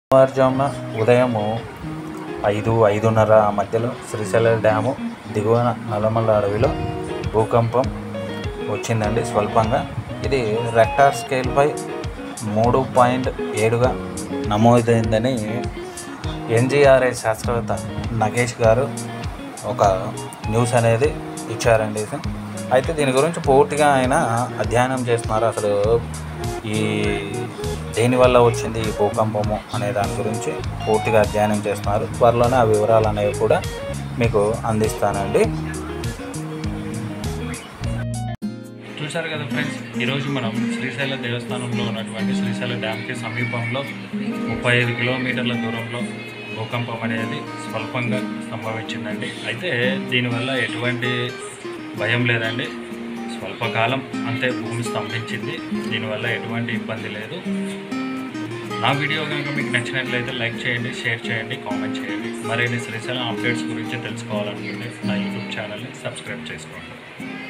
తెల్లవారుజామున ఉదయము ఐదు ఐదున్నర ఆ మధ్యలో శ్రీశైలం డ్యాము దిగువన నల్లమల్ల అడవిలో భూకంపం వచ్చిందండి స్వల్పంగా ఇది రెక్టార్ స్కేల్పై మూడు పాయింట్ ఏడుగా నమోదైందని ఎన్జిఆర్ఐ శాస్త్రవేత్త నగేష్ గారు ఒక న్యూస్ అనేది ఇచ్చారండి ఇది. అయితే దీని గురించి పూర్తిగా ఆయన అధ్యయనం చేస్తున్నారు అసలు ఈ దేనివల్ల వచ్చింది ఈ భూకంపము అనే దాని గురించి పూర్తిగా అధ్యయనం చేస్తున్నారు త్వరలోనే ఆ వివరాలు అనేవి కూడా మీకు అందిస్తానండి చూశారు కదా ఫ్రెండ్స్ ఈరోజు మనం శ్రీశైల దేవస్థానంలో ఉన్నటువంటి శ్రీశైల డ్యామ్కి సమీపంలో ముప్పై ఐదు కిలోమీటర్ల దూరంలో భూకంపం అనేది స్వల్పంగా సంభవించిందండి అయితే దీనివల్ల ఎటువంటి భయం లేదండి స్వల్పకాలం అంతే భూమి స్తంభించింది దీనివల్ల ఎటువంటి ఇబ్బంది లేదు నా వీడియో కనుక మీకు నచ్చినట్లయితే లైక్ చేయండి షేర్ చేయండి కామెంట్ చేయండి మరిన్ని శ్రీశైలం అప్డేట్స్ గురించి తెలుసుకోవాలనుకుంటే నా యూట్యూబ్ ఛానల్ని సబ్స్క్రైబ్ చేసుకోండి